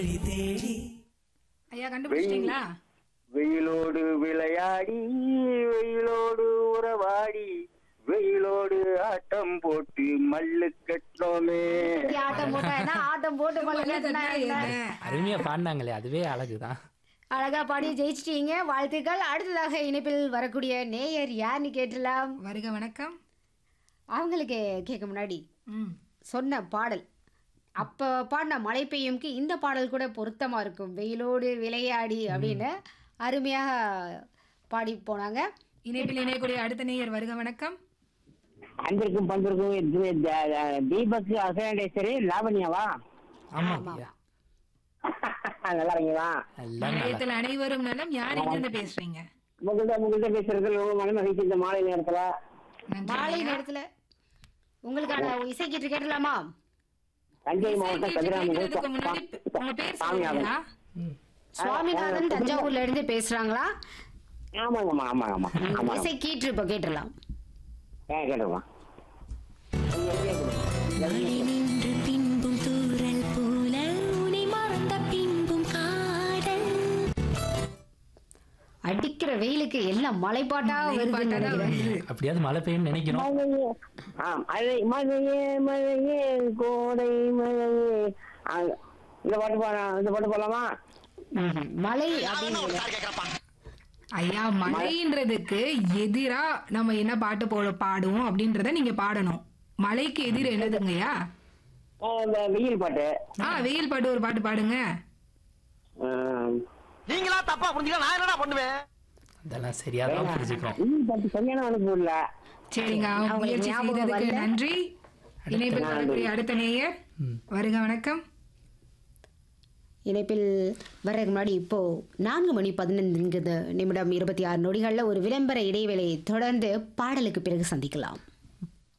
ஐயா கண்டுபிடிச்சிட்டீங்களா வெயிலோடு விளையாடி வெயிலோடு உறவாடி வெயிலோடு ஆட்டம் போட்டு மல்லு கட்டோமே இப்படி ஆட்டம் போட்டா என்ன ஆட்டம் போட்டு பழகினா என்ன அருமையா பாடினாங்களே அதுவே அழகுதான் அழகா பாடி ஜெயிச்சிட்டீங்க வாழ்த்துக்கள் அடுத்ததாக இணைப்பில் வரக்கூடிய நேயர் யாருன்னு கேட்டலாம் வருக வணக்கம் அவங்களுக்கு கேட்க முன்னாடி ம் சொன்ன பாடல் அப்போ பாடின மழை பெய்யும்க்கு இந்த பாடல் கூட பொருத்தமா இருக்கும் வெயிலோடு விளையாடி அப்படின்னு அருமையாக பாடி போனாங்க இணைப்பில் இணையக்கூடிய அடுத்த நேயர் வருக வணக்கம் அன்பிற்கும் பண்பிற்கும் இது த- த- தீபக் அகிலேஸ்வரி லாவண்யாவா ஆமா ஐயா நல்லா இருக்கீங்களா எல்லாம் நல்லா நிலையத்தில் அனைவரும் நலம் யார் எங்கிருந்து பேசுறீங்க உங்கள்கிட்ட உங்கள்கிட்ட பேசுறது ரொம்ப மன மகிழ்ச்சி இந்த மாலை நேரத்துல நன்றி மாலை ஐயா. நேரத்தில் உங்களுக்கான இசை கீற்று கேட்டலாமா தஞ்சை இசை மாவட்டம் கேட்டு கதிராமங்கலம் கேட்கறதுக்கு முன்னாடி உங்க பேர் சொல்லுங்களா சுவாமிநாதன் தஞ்சாவூர்ல இருந்து பேசுறாங்களா ஆமாங்கம்மா ஆமாங்க ஆமா ஆமா இசை கீற்று இப்போ கேட்டுடலாம் ஏன் கேட்டுருவோம் மழை நின்று பின்பும் தூறல் போல உனை மறந்த பின்பும் காதல் அடிக்கிற வெயிலுக்கு எல்லாம் மலைப்பாட்டா வருதுன்னு பாட்டாதான் நினைக்கிறேன் வருது. அப்படியாவது மழை பெய்யும்னு நினைக்கிறோம் மழையே ஆ மழை மழையே மழையே கோடை மழையே ஆ, இந்த பாட்டு பாட இந்த பாட்டு போலாமா ம்ஹும். மலை அப்படின்னு ஐயா மழைன்றதுக்கு எதிரா நம்ம என்ன பாட்டு போட பாடுவோம் அப்படின்றத நீங்க பாடணும் மழைக்கு எதிர் என்னதுங்கய்யா ஆ, இந்த வெயில் பாட்டு ஆ வெயில் பாட்டு ஒரு பாட்டு பாடுங்க ஆ, நீங்களா தப்பா புரிஞ்சுக்க நான் என்னடா பண்ணுவேன் அதெல்லாம் சரியா தான் புரிஞ்சுக்கிறோம் வெயில் பாட்டு சரியான அனுப்பு இல்ல சரிங்க அவங்களுக்கு முயற்சி ஞாபகம் செய்ததுக்கு வரல. நன்றி இணைப்பில் வரக்கூடிய அடுத்த நேயர் ம். வருக வணக்கம் இணைப்பில் வர்றதுக்கு முன்னாடி இப்போ நான்கு மணி பதினைந்து நிமிடம் இருபத்தி ஆறு நொடிகளில் ஒரு விளம்பர இடைவேளையை தொடர்ந்து பாடலுக்கு பிறகு சந்திக்கலாம்